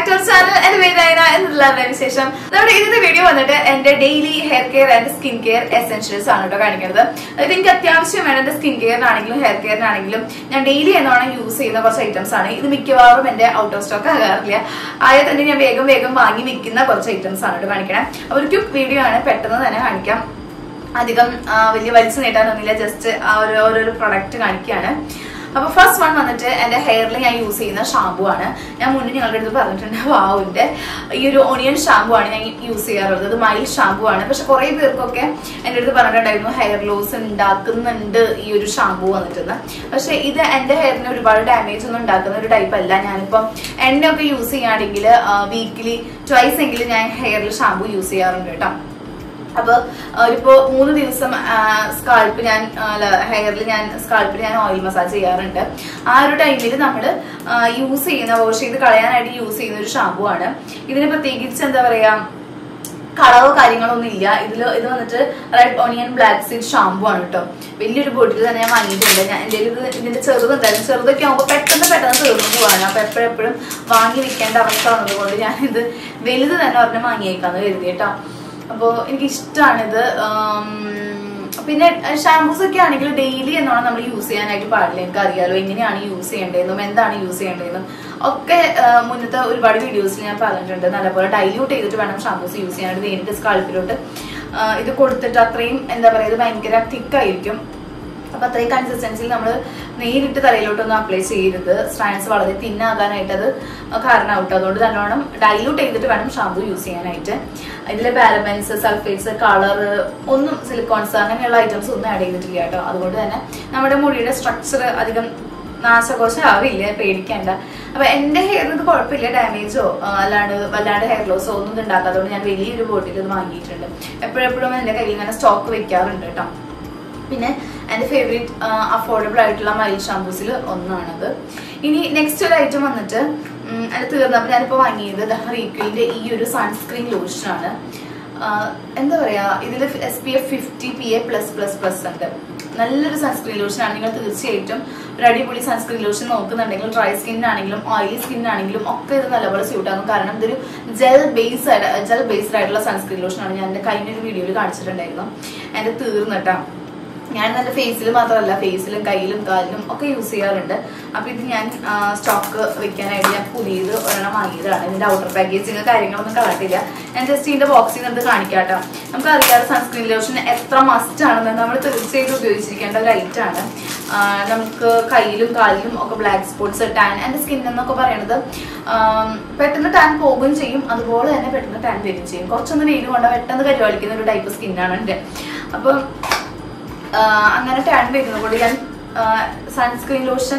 Back to channel എന്റെ പേര് നയന എന്നുള്ള വിശേഷം നമ്മുടെ ഇന്നത്തെ വീഡിയോ വന്നിട്ട് എന്റെ daily hair care and skin care essentials ആണ് കേട്ടോ കാണിക്കുന്നത് അതായത് എനിക്ക് അത്യാവശ്യം വേണ്ട എന്റെ സ്കിൻ കെയറിനാണെങ്കിലും ഹെയർ കെയറിനാണെങ്കിലും ഞാൻ ഡെയിലി എന്നോണം യൂസ് ചെയ്യുന്ന കുറച്ച് ഐറ്റംസ് ആണ് ഇത് മിക്കവാറും എന്റെ ഔട്ട് ഓഫ് സ്റ്റോക്ക് ആകാറില്ല ആയത് തന്നെ ഞാൻ വേഗം വേഗം വാങ്ങി വെക്കുന്ന കുറച്ച് ഐറ്റംസ് ആണ് കേട്ടോ കാണിക്കണേ അപ്പൊ ഒരു ക്വിക്ക് വീഡിയോ ആണ് പെട്ടെന്ന് തന്നെ കാണിക്കാം അധികം ആ, വലിയ വലിച്ചു നീട്ടാനൊന്നുമില്ല ജസ്റ്റ് ആ ഒരു ഓരോരോ പ്രൊഡക്റ്റ് കാണിക്കുകയാണ് അപ്പൊ ഫസ്റ്റ് വൺ വന്നിട്ട് എന്റെ ഹെയറിൽ ഞാൻ യൂസ് ചെയ്യുന്ന ഷാമ്പു ആണ് ഞാൻ മുന്നേ ഞങ്ങളുടെ അടുത്ത് പറഞ്ഞിട്ടുണ്ട് വാവുവിന്റെ ഈ ഒരു ഒണിയൻ ഷാമ്പു ആണ് ഞാൻ യൂസ് ചെയ്യാറുള്ളത് ഇത് മൈൽഡ് ഷാമ്പു ആണ് പക്ഷെ കുറെ പേർക്കൊക്കെ എന്റെ അടുത്ത് പറഞ്ഞിട്ടുണ്ടായിരുന്നു ഹെയർ ലോസ് ഉണ്ടാക്കുന്നുണ്ട് ഈ ഒരു ഷാമ്പു വന്നിട്ടെന്ന് പക്ഷെ ഇത് എന്റെ ഹെയറിന് ഒരുപാട് ഡാമേജ് ഒന്നും ഉണ്ടാക്കുന്ന ഒരു ടൈപ്പ് അല്ല ഞാനിപ്പം എണ്ണയൊക്കെ യൂസ് ചെയ്യുകയാണെങ്കിൽ വീക്കിലി ട്വൈസ് എങ്കിലും ഞാൻ ഹെയറിൽ ഷാമ്പു യൂസ് ചെയ്യാറുണ്ട് കേട്ടോ അപ്പൊ ഇപ്പോ മൂന്ന് ദിവസം സ്കാൾപ്പ് ഞാൻ ഹെയറിൽ ഞാൻ സ്കാൾപ്പിൽ ഞാൻ ഓയിൽ മസാജ് ചെയ്യാറുണ്ട് ആ ഒരു ടൈമിൽ നമ്മൾ യൂസ് ചെയ്യുന്ന വാഷ് ചെയ്ത് കളയാനായിട്ട് യൂസ് ചെയ്യുന്ന ഒരു ഷാമ്പു ആണ് ഇതിന് പ്രത്യേകിച്ച് എന്താ പറയാ കളറോ കാര്യങ്ങളോ ഒന്നും ഇല്ല ഇതിൽ ഇത് വന്നിട്ട് red onion black seed shampoo ആണ് കേട്ടോ വലിയൊരു ബോട്ടിൽ തന്നെ ഞാൻ വാങ്ങിയിട്ടുണ്ട് ഞാൻ എൻ്റെ ഇത് ഇതിന്റെ ചെറുതുണ്ടായിരുന്നു ചെറുതൊക്കെ ആകുമ്പോൾ പെട്ടെന്ന് പെട്ടെന്ന് തീർന്നു പോവാണ് അപ്പൊ എപ്പോഴെപ്പോഴും വാങ്ങി വെക്കേണ്ട അവസ്ഥ വന്നതുകൊണ്ട് ഞാൻ ഇത് വലുത് തന്നെ ഒരെണ്ണം വാങ്ങിയേക്കാന്ന് കരുതി കേട്ടോ അപ്പോൾ എനിക്ക് ഇഷ്ടമാണിത് പിന്നെ ഷാംപൂസ് ഒക്കെ ആണെങ്കിൽ ഡെയിലി എന്നോണം നമ്മൾ യൂസ് ചെയ്യാനായിട്ട് പാടില്ല എനിക്ക് അറിയാലോ എങ്ങനെയാണ് യൂസ് ചെയ്യേണ്ടതെന്നും എന്താണ് യൂസ് ചെയ്യേണ്ടതെന്നും ഒക്കെ ആ, മുന്നത്തെ ഒരുപാട് വീഡിയോസിൽ ഞാൻ പറഞ്ഞിട്ടുണ്ട് നല്ലപോലെ ഡൈല്യൂട്ട് ചെയ്തിട്ട് വേണം ഷാംപൂസ് യൂസ് ചെയ്യാനായിട്ട് നേരിട്ട് സ്കാൾപ്പിലോട്ട് ഇത് കൊടുത്തിട്ട് അത്രയും എന്താ പറയുക ഇത് ഭയങ്കര തിക്കായിരിക്കും അപ്പൊ അത്രയും കൺസിസ്റ്റൻസിയിൽ നമ്മൾ നേരിട്ട് തലയിലോട്ടൊന്നും അപ്ലൈ ചെയ്യരുത് സ്ട്രാൻഡ്സ് വളരെ തിന്നാകാനായിട്ട് അത് കാരണമാവും ട്ടോ. അതുകൊണ്ട് നല്ലോണം ഡൈലൂട്ട് ചെയ്തിട്ട് വേണം ഷാമ്പു യൂസ് ചെയ്യാനായിട്ട് ഇതിലെ പാരബൻസ് സൾഫേറ്റ്സ് കളർ ഒന്നും സിലിക്കോൺസ് അങ്ങനെയുള്ള ഐറ്റംസ് ഒന്നും ആഡ് ചെയ്തിട്ടില്ല കേട്ടോ അതുകൊണ്ട് തന്നെ നമ്മുടെ മുടിയുടെ സ്ട്രക്ചർ അധികം നാശകോശം ആവില്ല പേടിക്കേണ്ട അപ്പൊ എന്റെ ഹെയറിന് ഇത് കുഴപ്പമില്ല ഡാമേജോ അല്ലാണ്ട് വല്ലാണ്ട് ഹെയർ ലോസോ ഒന്നും ഇത് ഉണ്ടാക്കാത്തതുകൊണ്ട് ഞാൻ വലിയൊരു ബോട്ടിൽ ഇത് വാങ്ങിയിട്ടുണ്ട് എപ്പോഴെപ്പോഴും എന്റെ കയ്യിൽ ഇങ്ങനെ സ്റ്റോക്ക് വെക്കാറുണ്ട് കേട്ടോ പിന്നെ എൻ്റെ ഫേവറേറ്റ് അഫോർഡബിൾ ആയിട്ടുള്ള മൈൽ ഷാമ്പൂസിൽ ഒന്നാണത് ഇനി നെക്സ്റ്റ് ഒരു ഐറ്റം വന്നിട്ട് ഉം, അത് തീർന്നപ്പോൾ ഞാനിപ്പോൾ വാങ്ങിയത് റീക്വലിന്റെ ഈ ഒരു സൺസ്ക്രീൻ ലോഷനാണ് എന്താ പറയാ ഇതിൽ S P F fifty P A plus plus plus ഉണ്ട് നല്ലൊരു സൺസ്ക്രീൻ ലോഷനാണ് നിങ്ങൾ തീർച്ചയായിട്ടും ഒരു അടിപൊളി സൺസ്ക്രീൻ ലോഷൻ നോക്കുന്നുണ്ടെങ്കിൽ ഡ്രൈ സ്കിന്നാണെങ്കിലും ഓയിലി സ്കിന്നാണെങ്കിലും ഒക്കെ ഇത് നല്ലപോലെ സ്യൂട്ട് ആകും കാരണം ഇതൊരു ജെൽ ബേസ് ജെൽ ബേസ്ഡ് ആയിട്ടുള്ള സൺസ്ക്രീൻ ലോഷനാണ് ഞാൻ എൻ്റെ കഴിഞ്ഞ ഒരു വീഡിയോയിൽ കാണിച്ചിട്ടുണ്ടായിരുന്നു എൻ്റെ തീർന്നിട്ടാ ഞാൻ നല്ല ഫേസിൽ മാത്രമല്ല ഫേസിലും കയ്യിലും കാലിലും ഒക്കെ യൂസ് ചെയ്യാറുണ്ട് അപ്പൊ ഇത് ഞാൻ സ്റ്റോക്ക് വെക്കാനായിട്ട് ഞാൻ പുതിയത് ഒരെണ്ണം വാങ്ങിയതാണ് ഇതിന്റെ ഔട്ടർ പാക്കേജിങ് കാര്യങ്ങളൊന്നും കളട്ടില്ല ഞാൻ ജസ്റ്റ് ഇതിന്റെ ബോക്സിൽ നിന്ന് കാണിക്കാട്ടോ നമുക്ക് അറിയാതെ സൺസ്ക്രീൻ ലോഷൻ എത്ര മസ്റ്റ് ആണെന്ന് നമ്മൾ തീർച്ചയായിട്ടും ഉപയോഗിച്ചിരിക്കേണ്ട ഒരു ഐറ്റം ആണ് ആ, നമുക്ക് കയ്യിലും കാലിലും ഒക്കെ ബ്ലാക്ക് സ്പോട്ട്സ് ടാൻ എന്റെ സ്കിൻ എന്നൊക്കെ പറയുന്നത് ആം, പെട്ടെന്ന് ടാൻ പോകുകയും ചെയ്യും അതുപോലെ തന്നെ പെട്ടെന്ന് ടാൻ വരികയും ചെയ്യും കുറച്ചൊന്ന് വെയിൽ കൊണ്ട് പെട്ടെന്ന് കരുവാളിക്കുന്ന ഒരു ടൈപ്പ് സ്കിന്നാണ് എൻ്റെ അപ്പം ആഹ് അങ്ങനെ ടാൻ വരുന്നത് കൊണ്ട് ഞാൻ സൺസ്ക്രീൻ ലോഷൻ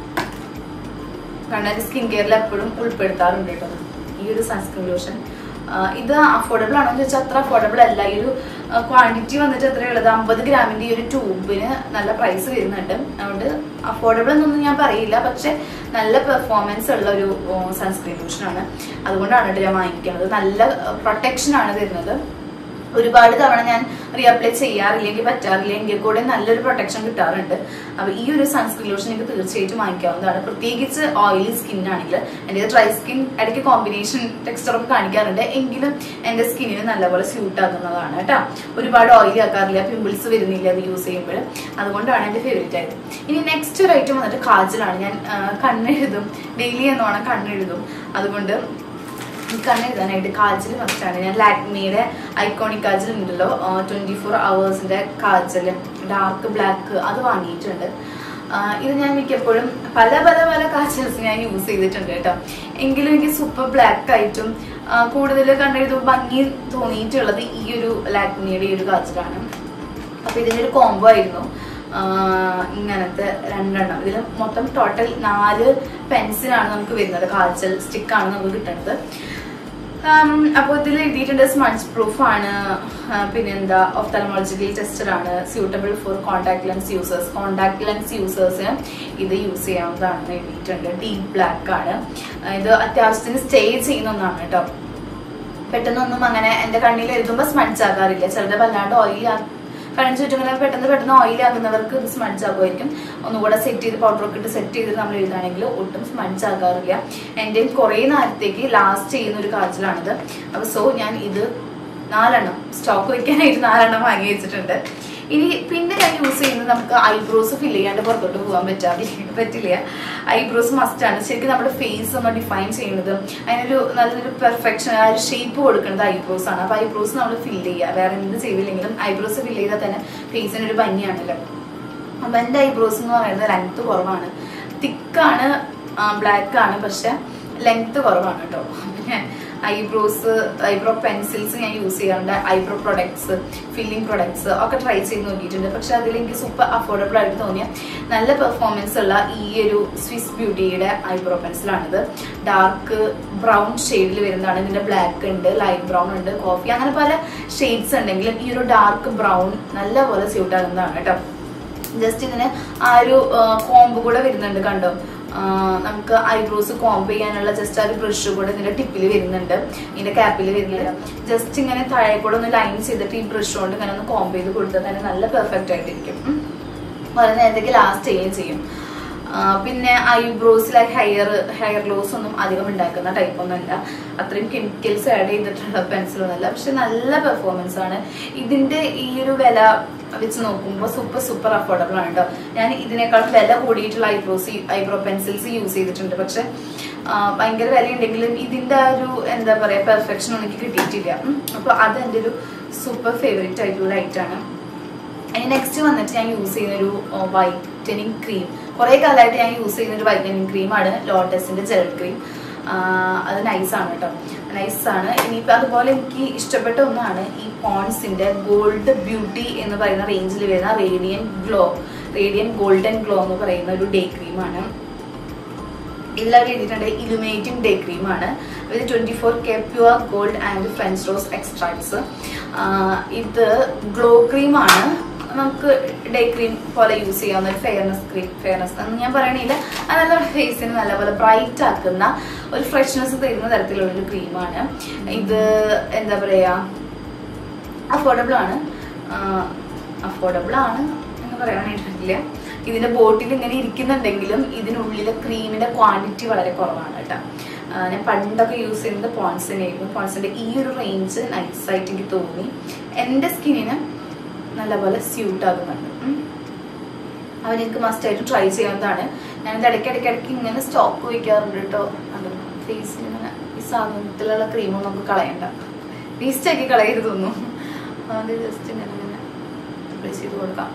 കണ്ട സ്കിൻ കെയറിൽ എപ്പോഴും ഉൾപ്പെടുത്താറുണ്ട് കേട്ടോ ഈ ഒരു സൺസ്ക്രീൻ ലോഷൻ ഇത് അഫോർഡബിൾ ആണോ എന്ന് ചോദിച്ചാൽ അത്ര അഫോർഡബിൾ അല്ല ഈ ഒരു ക്വാണ്ടിറ്റി വന്നിട്ട് എത്രയുള്ളത് അമ്പത് ഗ്രാമിന്റെ ഈ ഒരു ട്യൂബിന് നല്ല പ്രൈസ് വരുന്നുണ്ട് അതുകൊണ്ട് അഫോർഡബിൾ എന്നൊന്നും ഞാൻ പറയില്ല പക്ഷെ നല്ല പെർഫോമൻസ് ഉള്ള ഒരു സൺസ്ക്രീൻ ലോഷനാണ് അതുകൊണ്ടാണ് കേട്ടോ ഞാൻ വാങ്ങിക്കുന്നത് നല്ല പ്രൊട്ടക്ഷൻ ആണ് തരുന്നത് ഒരുപാട് തവണ ഞാൻ റീഅപ്ലൈ ചെയ്യാറില്ലെങ്കിൽ പറ്റാറില്ല എങ്കിൽ കൂടെ നല്ലൊരു പ്രൊട്ടക്ഷൻ കിട്ടാറുണ്ട് അപ്പൊ ഈ ഒരു സൺസ്ക്രീൻ ലോഷൻ എനിക്ക് തീർച്ചയായിട്ടും വാങ്ങിക്കാവുന്നതാണ് പ്രത്യേകിച്ച് ഓയിലി സ്കിൻ ആണെങ്കിൽ എൻ്റെ ഡ്രൈ സ്കിൻ ഇടയ്ക്ക് കോമ്പിനേഷൻ ടെക്സ്ചർ ഒക്കെ കാണിക്കാറുണ്ട് എങ്കിലും എൻ്റെ സ്കിന്നിന് നല്ലപോലെ സ്യൂട്ട് ആകുന്നതാണ് കേട്ടോ ഒരുപാട് ഓയിലി ആക്കാറില്ല പിമ്പിൾസ് വരുന്നില്ല അത് യൂസ് ചെയ്യുമ്പോൾ അതുകൊണ്ടാണ് എൻ്റെ ഫേവറേറ്റ് ആയത് ഇനി നെക്സ്റ്റ് ഒരു ഐറ്റം വന്നിട്ട് കാജലാണ് ഞാൻ ആ, കണ്ണെഴുതും ഡെയിലി എന്നോണം കണ്ണെഴുതും അതുകൊണ്ട് ഈ കണ്ണെഴുതാനായിട്ട് കാജൽ ഫസ്റ്റാണ് ഞാൻ ലാക്മിയുടെ ഐക്കോണിക് കാജൽ ഉണ്ടല്ലോ ട്വന്റി ഫോർ അവേഴ്സിന്റെ കാജൽ ഡാർക്ക് ബ്ലാക്ക് അത് വാങ്ങിയിട്ടുണ്ട് ആ, ഇത് ഞാൻ മിക്കപ്പോഴും പല പല പല കാജൽസ് ഞാൻ യൂസ് ചെയ്തിട്ടുണ്ട് കേട്ടോ എങ്കിലും എനിക്ക് സൂപ്പർ ബ്ലാക്ക് ആയിട്ടും ആ, കൂടുതൽ കണ്ടെഴുതുമ്പോൾ ഭംഗി തോന്നിയിട്ടുള്ളത് ഈ ഒരു ലാക്മിയുടെ ഈ ഒരു കാജലാണ് അപ്പൊ ഇതിന്റെ ഒരു കോംബോ ആയിരുന്നു ആ, ഇങ്ങനത്തെ രണ്ടെണ്ണം ഇതിൽ മൊത്തം ടോട്ടൽ നാല് പെൻസിലാണ് നമുക്ക് വരുന്നത് കാജൽ സ്റ്റിക്കാണ് നമുക്ക് കിട്ടുന്നത് അപ്പോൾ ഇതിൽ എഴുതിയിട്ടുണ്ട് സ്മഡ്ജ് പ്രൂഫ് ആണ് ആ, പിന്നെന്താ ഒഫ്തലമോളജിക്കൽ ടെസ്റ്റഡ് ആണ് suitable for contact lens users contact lens യൂസേഴ്സിന് ഇത് യൂസ് ചെയ്യാവുന്നതാണെന്ന് എഴുതിയിട്ടുണ്ട് ഡീപ് ബ്ലാക്ക് ആണ് ആ, ഇത് അത്യാവശ്യത്തിന് സ്റ്റേ ചെയ്യുന്ന ഒന്നാണ് കേട്ടോ പെട്ടെന്നൊന്നും അങ്ങനെ എന്റെ കണ്ണിൽ എഴുതുമ്പോൾ സ്മഡ്ജ് ആകാറില്ല ചിലത് വല്ലാണ്ട് ഓയിൽ കണ്ണിന് ചുറ്റും ഇങ്ങനെ പെട്ടെന്ന് പെട്ടെന്ന് ഓയിൽ ആകുന്നവർക്ക് ഇത് സ്മഡ്ജ് ആകുമായിരിക്കും ഒന്നുകൂടെ സെറ്റ് ചെയ്ത് പൗഡർ ഒക്കെ ഇട്ട് സെറ്റ് ചെയ്ത് നമ്മൾ എഴുതുകയാണെങ്കിൽ ഒട്ടും സ്മഡ്ജ് ആകാറില്ല എൻ്റെ കുറേ നേരത്തേക്ക് ലാസ്റ്റ് ചെയ്യുന്ന ഒരു കാച്ചിലാണിത് അപ്പൊ സോ ഞാൻ ഇത് നാലെണ്ണം സ്റ്റോക്ക് വെക്കാനായിട്ട് നാലെണ്ണം വാങ്ങി വെച്ചിട്ടുണ്ട് ഇനി പിന്നെ ഞാൻ യൂസ് ചെയ്യുന്നത് നമുക്ക് ഐബ്രോസ് ഫില്ല് ചെയ്യാണ്ട് പുറത്തോട്ട് പോകാൻ പറ്റാതെ പറ്റില്ല ഐബ്രോസ് മസ്റ്റ് ആണ് ശരിക്കും നമ്മുടെ ഫേസ് ഒന്ന് ഡിഫൈൻ ചെയ്യുന്നത് അതിനൊരു നല്ലൊരു പെർഫെക്ഷൻ ആ ഒരു ഷേപ്പ് കൊടുക്കുന്നത് ഐബ്രോസ് ആണ് അപ്പൊ ഐബ്രോസ് നമ്മൾ ഫില്ല് ചെയ്യുക വേറെ എന്ത് ചെയ്തില്ലെങ്കിലും ഐബ്രോസ് ഫില്ല് ചെയ്താൽ തന്നെ ഫേസിന് ഒരു ഭംഗിയാണല്ലോ അപ്പൊ എന്റെ ഐബ്രോസ് എന്ന് പറയുന്നത് ലെങ്ത് കുറവാണ് തിക്കാണ് ബ്ലാക്ക് ആണ് പക്ഷെ ലെങ്ത് കുറവാണ് കേട്ടോ പിന്നെ ഐബ്രോസ് ഐബ്രോ പെൻസിൽസ് ഞാൻ യൂസ് ചെയ്യാറുണ്ട് ഐബ്രോ പ്രൊഡക്ട്സ് ഫില്ലിംഗ് പ്രൊഡക്ട്സ് ഒക്കെ ട്രൈ ചെയ്ത് നോക്കിയിട്ടുണ്ട് പക്ഷെ അതിൽ എനിക്ക് സൂപ്പർ അഫോർഡബിൾ ആയിട്ട് തോന്നിയ നല്ല പെർഫോമൻസ് ഉള്ള ഈ ഒരു സ്വിസ് ബ്യൂട്ടിയുടെ ഐബ്രോ പെൻസിലാണിത് ഡാർക്ക് ബ്രൗൺ ഷെയ്ഡിൽ വരുന്നതാണ് ഇതിന്റെ ബ്ലാക്ക് ഉണ്ട് ലൈറ്റ് ബ്രൗൺ ഉണ്ട് കോഫി അങ്ങനെ പല ഷെയ്ഡ്സ് ഉണ്ടെങ്കിലും ഈ ഒരു ഡാർക്ക് ബ്രൗൺ നല്ലപോലെ സ്യൂട്ട് ആകുന്നതാണ് കേട്ടോ ജസ്റ്റ് ഇതിന് ആ ഒരു കോമ്പ് കൂടെ വരുന്നുണ്ട് കണ്ടോ ആ, നമുക്ക് ഐബ്രോസ് കോംബ് ചെയ്യാനുള്ള ജസ്റ്റ് ആ ഒരു ബ്രഷ് കൂടെ ഇതിന്റെ ടിപ്പിൽ വരുന്നുണ്ട് ഇതിന്റെ ക്യാപ്പിൽ വരുന്നുണ്ട് ജസ്റ്റ് ഇങ്ങനെ താഴെ കൂടെ ഒന്ന് ലൈൻ ചെയ്തിട്ട് ഈ ബ്രഷ് കൊണ്ട് ഇങ്ങനെ ഒന്ന് കോംബ് ചെയ്ത് കൊടുത്താൽ തന്നെ നല്ല പെർഫെക്റ്റ് ആയിട്ടിരിക്കും ഉം. വളരെ നേരത്തേക്ക് ലാസ്റ്റ് ചെയ്യുകയും ചെയ്യും ആ, പിന്നെ ഐബ്രോസിലെ ഹെയർ ഹെയർ ലോസ് ഒന്നും അധികം ഉണ്ടാക്കുന്ന ടൈപ്പ് ഒന്നുമല്ല അത്രയും കെമിക്കൽസ് ആഡ് ചെയ്തിട്ടുള്ള പെൻസിലൊന്നുമല്ല പക്ഷെ നല്ല പെർഫോമൻസ് ആണ് ഇതിന്റെ ഈ ഒരു വില വെച്ച് നോക്കുമ്പോൾ സൂപ്പർ സൂപ്പർ അഫോർഡബിൾ ആണ് കേട്ടോ ഞാൻ ഇതിനേക്കാൾ വില കൂടിയിട്ടുള്ള ഐബ്രോസ് ഐബ്രോ പെൻസിൽസ് യൂസ് ചെയ്തിട്ടുണ്ട് പക്ഷെ ആ, ഭയങ്കര വില ഉണ്ടെങ്കിലും ഇതിന്റെ ആ ഒരു എന്താ പറയാ പെർഫെക്ഷൻ എനിക്ക് കിട്ടിയിട്ടില്ല ഉം. അപ്പൊ അത് എൻ്റെ ഒരു സൂപ്പർ ഫേവറേറ്റ് ആയിട്ടുള്ള ഐറ്റാണ് ഇനി നെക്സ്റ്റ് വന്നിട്ട് ഞാൻ യൂസ് ചെയ്യുന്ന ഒരു വൈറ്റനിങ് ക്രീം കുറെ കാലമായിട്ട് ഞാൻ യൂസ് ചെയ്യുന്ന ഒരു വൈറ്റനിങ് ക്രീമാണ് ലോട്ടസിന്റെ ജെൽ ക്രീം അത് നൈസാണ് കേട്ടോ നൈസാണ് ഇനിയിപ്പോൾ അതുപോലെ എനിക്ക് ഇഷ്ടപ്പെട്ട ഒന്നാണ് ഈ പോൺസിന്റെ ഗോൾഡ് ബ്യൂട്ടി എന്ന് പറയുന്ന റേഞ്ചിൽ വരുന്ന radiant glow radiant golden glow എന്ന് പറയുന്ന ഒരു ഡേ ക്രീമാണ് ഇതിലവർ എഴുതിയിട്ടുണ്ട് ഇലുമിനേറ്റിംഗ് ഡേ ക്രീം ആണ് ഇത് twenty four K pure gold and French rose extracts ഇത് ഗ്ലോ ക്രീം ആണ് നമുക്ക് ഡേ ക്രീം പോലെ യൂസ് ചെയ്യാവുന്ന ഒരു ഫെയർനെസ് ക്രീം ഫെയർനെസ് എന്ന് ഞാൻ പറയണില്ല അത് നല്ല ഫേസിന് നല്ലപോലെ ബ്രൈറ്റ് ആക്കുന്ന ഒരു ഫ്രഷ്നെസ് തരുന്ന തരത്തിലുള്ള ഒരു ക്രീമാണ് ഇത് എന്താ പറയാ അഫോർഡബിൾ ആണ് അഫോർഡബിൾ ആണ് എന്ന് പറയാനായിട്ട് പറ്റില്ല ഇതിന്റെ ബോട്ടിൽ ഇങ്ങനെ ഇരിക്കുന്നുണ്ടെങ്കിലും ഇതിനുള്ളിലെ ക്രീമിന്റെ ക്വാണ്ടിറ്റി വളരെ കുറവാണ് കേട്ടോ ആ, ഞാൻ പണ്ടൊക്കെ യൂസ് ചെയ്യുന്നത് പോൺസിനെ ആയിരുന്നു പോൺസിന്റെ ഈ ഒരു റേഞ്ച് നൈസായിട്ട് എനിക്ക് തോന്നി എൻ്റെ സ്കിന്നിന് നല്ലപോലെ സ്യൂട്ട് ആകുന്നുണ്ട് ഉം. അവൻ എനിക്ക് മസ്റ്റ് ആയിട്ട് ട്രൈ ചെയ്യാവുന്നതാണ് ഞാനിത് ഇടയ്ക്ക് ഇടയ്ക്ക് ഇടയ്ക്ക് ഇങ്ങനെ സ്റ്റോക്ക് വയ്ക്കാറുണ്ട് കേട്ടോ ഫേസിൽ ഇങ്ങനെ ഈ സാധനത്തിലുള്ള ക്രീമൊന്നും നമുക്ക് കളയണ്ട വേസ്റ്റ് ആക്കി കളയരുതൊന്നും അത് ജസ്റ്റ് ഇങ്ങനെ ഇങ്ങനെ അപ്ലൈ ചെയ്ത് കൊടുക്കാം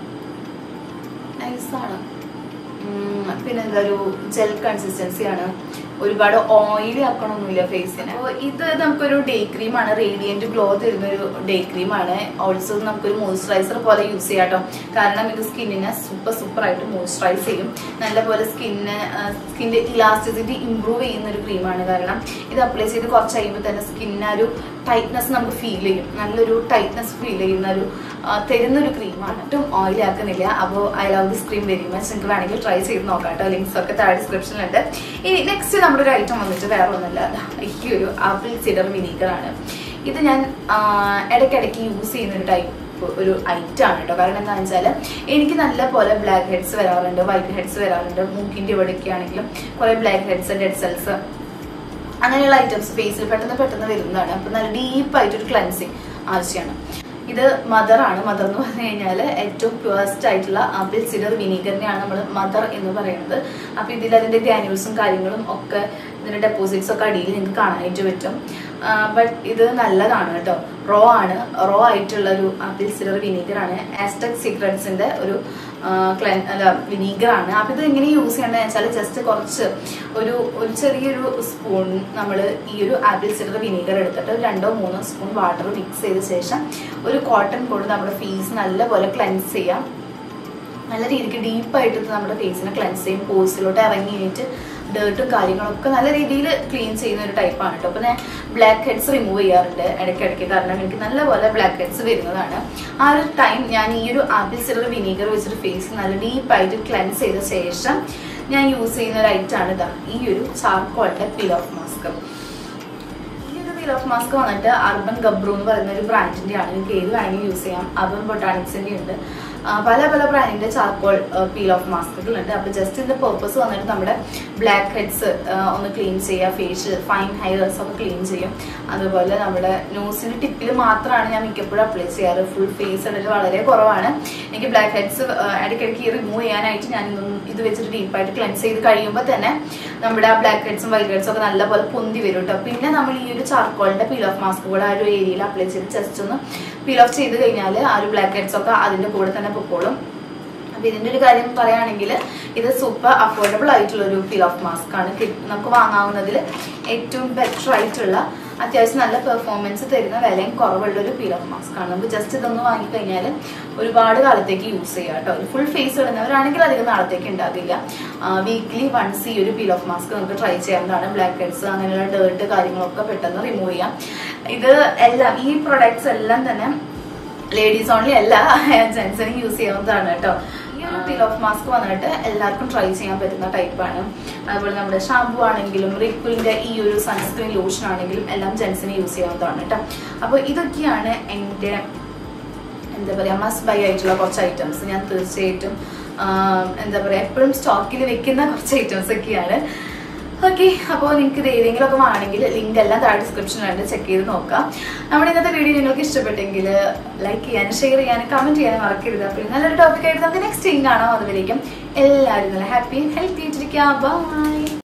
നൈസാണ് പിന്നെന്താ ഒരു ജെൽ കൺസിസ്റ്റൻസി ആണ് ഒരുപാട് ഓയിലി ആക്കണമൊന്നുമില്ല ഫേസിന് അപ്പോൾ ഇത് നമുക്കൊരു ഡേ ക്രീം ആണ് റേഡിയന്റ് ഗ്ലോ തരുന്ന ഒരു ഡേ ക്രീം ആണ് ഓൾസോ നമുക്കൊരു മോയ്സ്ചറൈസർ പോലെ യൂസ് ചെയ്യാം കേട്ടോ കാരണം ഇത് സ്കിന്നിനെ സൂപ്പർ സൂപ്പർ ആയിട്ട് മോയ്സ്ചറൈസ് ചെയ്യും നല്ലപോലെ സ്കിന്നിന് സ്കിന്നിന്റെ ഇലാസ്റ്റിസിറ്റി ഇമ്പ്രൂവ് ചെയ്യുന്ന ഒരു ക്രീമാണ് കാരണം ഇത് അപ്ലൈ ചെയ്ത് കുറച്ച് കഴിയുമ്പോൾ തന്നെ സ്കിന്നിന് ഒരു ടൈറ്റ്നസ് നമുക്ക് ഫീൽ ചെയ്യും നല്ലൊരു ടൈറ്റ്നസ് ഫീൽ ചെയ്യുന്ന ഒരു ആ, തരുന്ന ഒരു ക്രീമാണ് ഒട്ടും ഓയിൽ ആക്കുന്നില്ല അപ്പോൾ I love this cream very much നിങ്ങൾക്ക് വേണമെങ്കിൽ ട്രൈ ചെയ്ത് നോക്കാം കേട്ടോ ലിങ്ക്സ് ഒക്കെ താഴെ ഡിസ്ക്രിപ്ഷനിലുണ്ട് ഇനി നെക്സ്റ്റ് നമ്മുടെ ഒരു ഐറ്റം വന്നിട്ട് വേറെ ഒന്നുമല്ല ദാ ഈ ഒരു ആപ്പിൾ സിഡർ വിനീഗർ ആണ് ഇത് ഞാൻ ആ, ഇടയ്ക്കിടയ്ക്ക് യൂസ് ചെയ്യുന്ന ഒരു ടൈപ്പ് ഒരു ഐറ്റം ആണ് കേട്ടോ കാരണം എന്താണെന്ന് വെച്ചാൽ എനിക്ക് നല്ല പോലെ ബ്ലാക്ക് ഹെഡ്സ് വരാറുണ്ട് വൈറ്റ് ഹെഡ്സ് വരാറുണ്ട് മൂക്കിന്റെ ഇവിടെയൊക്കെ ആണെങ്കിലും കുറെ ബ്ലാക്ക് ഹെഡ്സ് ഡെഡ് സെൽസ് അങ്ങനെയുള്ള ഐറ്റംസ് ഫേസിൽ പെട്ടെന്ന് പെട്ടെന്ന് വരുന്നതാണ് അപ്പൊ നല്ല ഡീപ്പായിട്ട് ഒരു ക്ലൻസിങ് ആവശ്യമാണ് ഇത് മദർ ആണ് മദർ എന്ന് പറഞ്ഞു കഴിഞ്ഞാൽ ഏറ്റവും പ്യുവസ്റ്റ് ആയിട്ടുള്ള ആപ്പിൾ സിഡർ വിനീഗറിനെയാണ് നമ്മൾ മദർ എന്ന് പറയുന്നത് അപ്പൊ ഇതിൽ അതിന്റെ ഗ്രാനുൾസും കാര്യങ്ങളും ഒക്കെ ഇതിന്റെ ഡെപ്പോസിറ്റ്സ് ഒക്കെ അടിയിൽ നിങ്ങൾക്ക് കാണാനായിട്ട് പറ്റും ബട്ട് ഇത് നല്ലതാണ് കേട്ടോ റോ ആണ് റോ ആയിട്ടുള്ള ഒരു ആപ്പിൾ സിഡർ വിനീഗർ ആണ് ആസ്റ്റക് സീക്രട്സിന്റെ ഒരു ക്ലൻ അല്ല വിനീഗർ ആണ് അപ്പൊ ഇത് എങ്ങനെ യൂസ് ചെയ്യേണ്ടത് വെച്ചാൽ ജസ്റ്റ് കുറച്ച് ഒരു ഒരു ചെറിയൊരു സ്പൂൺ നമ്മൾ ഈ ഒരു ആപ്പിൾ സിഡർ വിനീഗർ എടുത്തിട്ട് ഒരു രണ്ടോ മൂന്നോ സ്പൂൺ വാട്ടർ മിക്സ് ചെയ്ത ശേഷം ഒരു കോട്ടൺ കൊണ്ട് നമ്മുടെ ഫേസ് നല്ലപോലെ ക്ലെൻസ് ചെയ്യാം നല്ല രീതിക്ക് ഡീപ്പായിട്ട് ഇത് നമ്മുടെ ഫേസിനെ ക്ലെൻസ് ചെയ്യും പോസിലോട്ട് ഇറങ്ങിയിട്ട് ഡേർട്ടും കാര്യങ്ങളൊക്കെ നല്ല രീതിയിൽ ക്ലീൻ ചെയ്യുന്ന ഒരു ടൈപ്പാണ് കേട്ടോ അപ്പൊ ഞാൻ ബ്ലാക്ക് ഹെഡ്സ് റിമൂവ് ചെയ്യാറുണ്ട് ഇടയ്ക്കിടയ്ക്ക് കാരണം എനിക്ക് നല്ലപോലെ ബ്ലാക്ക് ഹെഡ്സ് വരുന്നതാണ് ആ ഒരു ടൈം ഞാൻ ഈ ഒരു ആപ്പിൾ സിഡർ വിനീഗർ വെച്ചിട്ട് ഫേസ് നല്ല ഡീപ്പായിട്ട് ക്ലെൻസ് ചെയ്ത ശേഷം ഞാൻ യൂസ് ചെയ്യുന്ന ഒരു ഐറ്റം ആണ് ഇതാ ഈ ഒരു ചാർക്കോളിന്റെ പിൽ ഓഫ് മാസ്ക് ഈ ഒരു പീൽ ഓഫ് മാസ്ക് വന്നിട്ട് അർബൻ ഗബ്രു എന്ന് പറയുന്ന ഒരു ബ്രാൻഡിന്റെ ആണ് നിങ്ങൾക്ക് ഏത് വേണമെങ്കിലും യൂസ് ചെയ്യാം അർബൻ ബൊട്ടാണിക്സിന്റെ ഉണ്ട് ആ, പല പല ബ്രാൻഡിന്റെ ചാർക്കോൾ പീൽ ഓഫ് മാസ്കുകളുണ്ട് അപ്പൊ ജസ്റ്റ് ഇതിന്റെ പേർപ്പസ് വന്നിട്ട് നമ്മുടെ ബ്ലാക്ക് ഹെഡ്സ് ഒന്ന് ക്ലീൻ ചെയ്യുക ഫേഷ്യൽ ഫൈൻ ഹെയർസ് ഒക്കെ ക്ലീൻ ചെയ്യും അതുപോലെ നമ്മുടെ നോസിന്റെ ടിപ്പിൽ മാത്രമാണ് ഞാൻ മിക്കപ്പോഴും അപ്ലൈ ചെയ്യാറ് ഫുൾ ഫേസ് ഇടൽ വളരെ കുറവാണ് എനിക്ക് ബ്ലാക്ക് ഹെഡ്സ് ഇടയ്ക്കിടയ്ക്ക് റിമൂവ് ചെയ്യാനായിട്ട് ഞാൻ ഇതൊന്നും ഇത് വെച്ചിട്ട് ഡീപ്പായിട്ട് ക്ലെൻസ് ചെയ്ത് കഴിയുമ്പോൾ തന്നെ നമ്മുടെ ആ ബ്ലാക്ക് ഹെഡ്സും വൈറ്റ് ഹെഡ്സും ഒക്കെ നല്ലപോലെ പൊന്തി വരും കേട്ടോ പിന്നെ നമ്മൾ ഈ ഒരു ചാർക്കോളിന്റെ പീൽ ഓഫ് മാസ്ക് കൂടെ ആ ഒരു ഏരിയയിൽ അപ്ലൈ ചെയ്ത് ജസ്റ്റ് ഒന്ന് പീൽ ഓഫ് ചെയ്ത് കഴിഞ്ഞാൽ ആ ഒരു ബ്ലാക്ക് ഹെഡ്സ് ഒക്കെ അതിന്റെ കൂടെ തന്നെ പൊക്കോളും അപ്പൊ ഇതിന്റെ ഒരു കാര്യം പറയുകയാണെങ്കിൽ ഇത് സൂപ്പർ അഫോർഡബിൾ ആയിട്ടുള്ള ഒരു പീൽ ഓഫ് മാസ്ക് ആണ് കി- നമുക്ക് വാങ്ങാവുന്നതിൽ ഏറ്റവും ബെറ്റർ ആയിട്ടുള്ള അത്യാവശ്യം നല്ല പെർഫോമൻസ് തരുന്ന വിലയും കുറവുള്ള ഒരു പീൽ ഓഫ് മാസ്ക് ആണ് നമുക്ക് ജസ്റ്റ് ഇതൊന്ന് വാങ്ങിക്കഴിഞ്ഞാൽ ഒരുപാട് കാലത്തേക്ക് യൂസ് ചെയ്യാം കേട്ടോ ഫുൾ ഫേസ് ഇടുന്നവരാണെങ്കിൽ അധികം നാളത്തേക്ക് ഉണ്ടാകില്ല വീക്ക്ലി വൺസ് ഈ ഒരു പീൽ ഓഫ് മാസ്ക് നമുക്ക് ട്രൈ ചെയ്യാവുന്നതാണ് ബ്ലാക്ക് ഹെഡ്സ് അങ്ങനെയുള്ള ഡേർട്ട് കാര്യങ്ങളൊക്കെ പെട്ടെന്ന് റിമൂവ് ചെയ്യാം ഇത് എല്ലാം ഈ പ്രൊഡക്ട്സ് എല്ലാം തന്നെ ലേഡീസ് ഓൺലി അല്ല ജെൻസിനും യൂസ് ചെയ്യാവുന്നതാണ് കേട്ടോ ഈ ഒരു പീൽ ഓഫ് മാസ്ക് വന്നിട്ട് എല്ലാവർക്കും ട്രൈ ചെയ്യാൻ പറ്റുന്ന ടൈപ്പാണ് അതുപോലെ നമ്മുടെ ഷാമ്പു ആണെങ്കിലും റിപ്പിളിന്റെ ഈ ഒരു സൺസ്ക്രീൻ ലോഷൻ ആണെങ്കിലും എല്ലാം ജെൻസിന് യൂസ് ചെയ്യാവുന്നതാണ് കേട്ടോ അപ്പോൾ ഇതൊക്കെയാണ് എൻ്റെ എന്താ പറയുക മസ്റ്റ് ബൈ ആയിട്ടുള്ള കുറച്ച് ഐറ്റംസ് ഞാൻ തീർച്ചയായിട്ടും ആം, എന്താ പറയുക എപ്പോഴും സ്റ്റോക്കിൽ വെക്കുന്ന കുറച്ച് ഐറ്റംസ് ഒക്കെയാണ് ഓക്കെ അപ്പോൾ നിങ്ങൾക്ക് ഇത് ഏതെങ്കിലും ഒക്കെ വേണമെങ്കിൽ ലിങ്ക് എല്ലാം താഴെ ഡിസ്ക്രിപ്ഷനിലുണ്ട് ചെക്ക് ചെയ്ത് നോക്കാം നമ്മുടെ ഇന്നത്തെ വീഡിയോ നിങ്ങൾക്ക് ഇഷ്ടപ്പെട്ടെങ്കിൽ ലൈക്ക് ചെയ്യാനും ഷെയർ ചെയ്യാനും കമന്റ് ചെയ്യാനും മറക്കരുത് അപ്പോൾ നല്ലൊരു ടോപ്പിക് ആയിട്ട് നമുക്ക് നെക്സ്റ്റ് ടൈം കാണാം അതുവരേക്കും എല്ലാവരും നല്ല ഹാപ്പി ഹെൽത്തി ആയിട്ടിരിക്കുക ബൈ